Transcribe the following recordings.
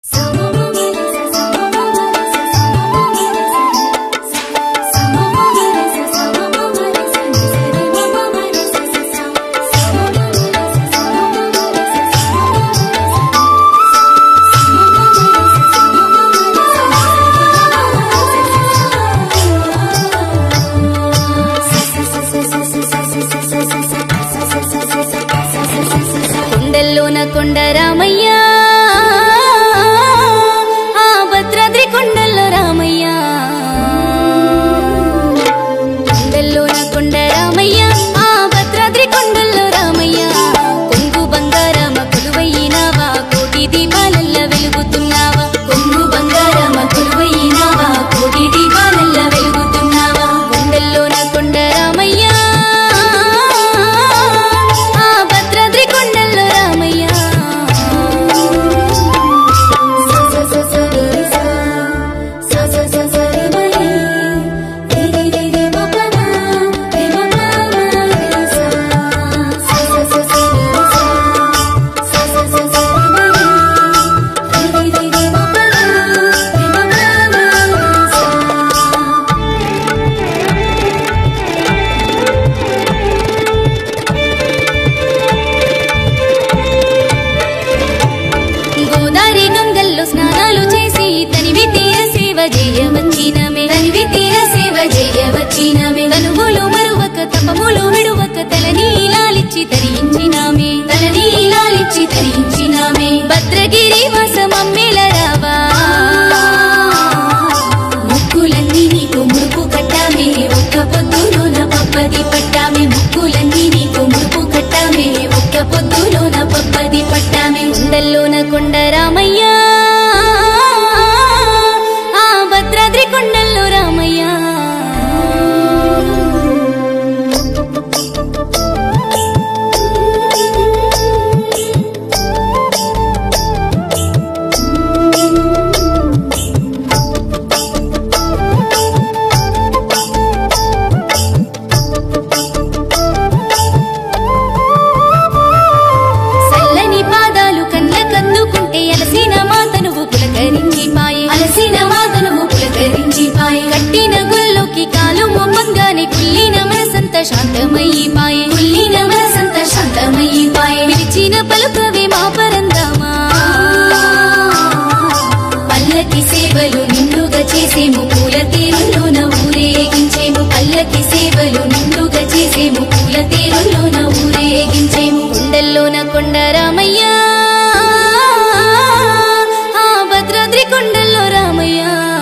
కొండల్లోన కొండ రామయ్య ఆ భద్రాద్రి కొండల్లో రామయ్య కొండల్లోన కొండ రామయ్య ఆ భద్రాద్రి కొండల్లో రామయ్య కొంగు బంగారమ కొలువయ్యినావా కోటి దీపాలల్ల వెలుగుతున్నావా కొంగు బంగారమ కొలువయ్యినావా కోటి దీపాలల్ల వెలుగుతున్నావా కొండల్లోన కొండ రామయ్య ఆ భద్రాద్రి కొండల్లో రామయ్య గోదారి గంగల్లో స్నానాలు చేసి తనివి తీర సేవ చేయవచ్చినమే తనివి తీర సేవ చేయవచ్చినమే తనువులు మరువక తపములు విడువక తలనీలాలిచ్చి తరించినామే తలనీలాలిచ్చి తరించినామే భద్రగిరి వాసమమ్మేల రావా ముక్కులన్నీ నీకు ముడుపు కట్టామే ఒక్క పొద్దులోన పప్పది పట్టామే ముక్కులన్నీ నీకు ముడుపు కట్టామే ఒక్క పొద్దులోన పప్పది పట్టామే కొండల్లోన కొండ రామయ్య ఆ భద్రాద్రి కొండల్లో రామయ్య సల్లని పాదాలు కళ్ళ కద్దుకుంటే అలసిన మాతనువు పులకరించి పాయే అలసిన మాతనువు పులకరించి పాయే కట్టిన గుల్లోకి కాలు మొమ్మంగానే కుల్లిన మనసంత శాంతమయ్యి పాయే కుల్లిన మనసంత శాంతమయ్యి పాయే విరిచిన పలుకవే మా పరందామా పల్లకి సేవలు నిండుగా చేసేము పూల తీరులోన ఊరేగించేము పల్లకి సేవలు నిండుగా చేసేము పూల తీరులోన ఊరేగించేము కొండల్లోన కొండ రామయ్య ఆ భద్రాద్రి కొండల్లో రామయ్య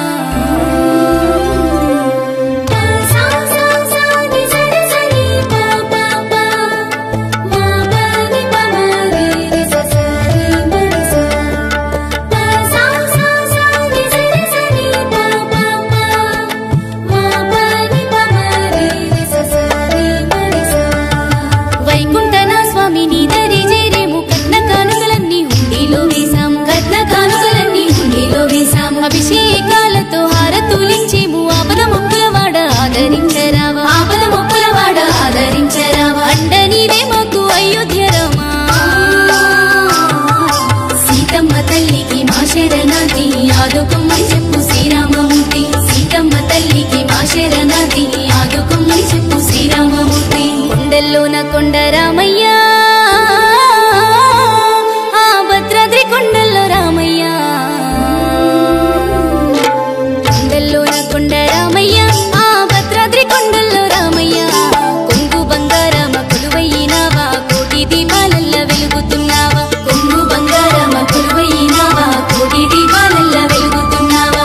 వైకుంఠన స్వామిని దరి చేరేము కట్న కానుకలన్నీ హుండీలో వేశాము కట్న కానుకలన్నీ హుండీలో వేశాము అభిషేకాలతో హారతులించేము ఆపద మొక్కుల వాడ ఆదరించరావా ఆపద మొక్కుల వాడ ఆదరించరావా అండ నీవే మాకు అయోధ్య రామా సీతమ్మ తల్లికి మా శరణాతి ఆదుకమ్మని చెప్పు శ్రీరామమూర్తి సీతమ్మ తల్లికి మా శరణాతి ఆదుకమ్మని చెప్పు శ్రీరామమూర్తి కొండల్లోన కొండ రామయ్య ఆ భద్రాద్రి కొండల్లో రామయ్య కొండల్లోన కొండ రామయ్య ఆ భద్రాద్రి కొండల్లో రామయ్య కొంగు బంగారమ కొలువయ్యినావా కోటి దీపాలల్ల వెలుగుతున్నావా కొంగు బంగారమ కొలువయ్యినావా కోటి దీపాలల్ల వెలుగుతున్నావా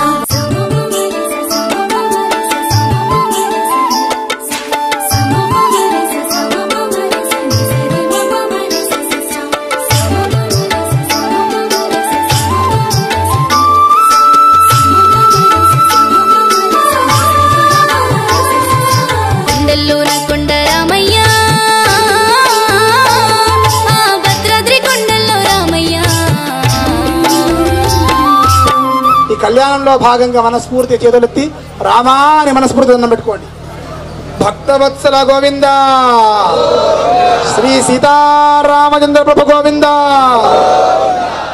కొండల్లోన కొండ రామయ్య ఆ భద్రాద్రి కొండల్లో రామయ్య ఈ కళ్యాణంలో భాగంగా మనస్ఫూర్తి చేతులెత్తి రామా అని మనస్ఫూర్తి దండం పెట్టుకోండి భక్తవత్సల గోవింద శ్రీ సీతారామచంద్ర ప్రభు గోవింద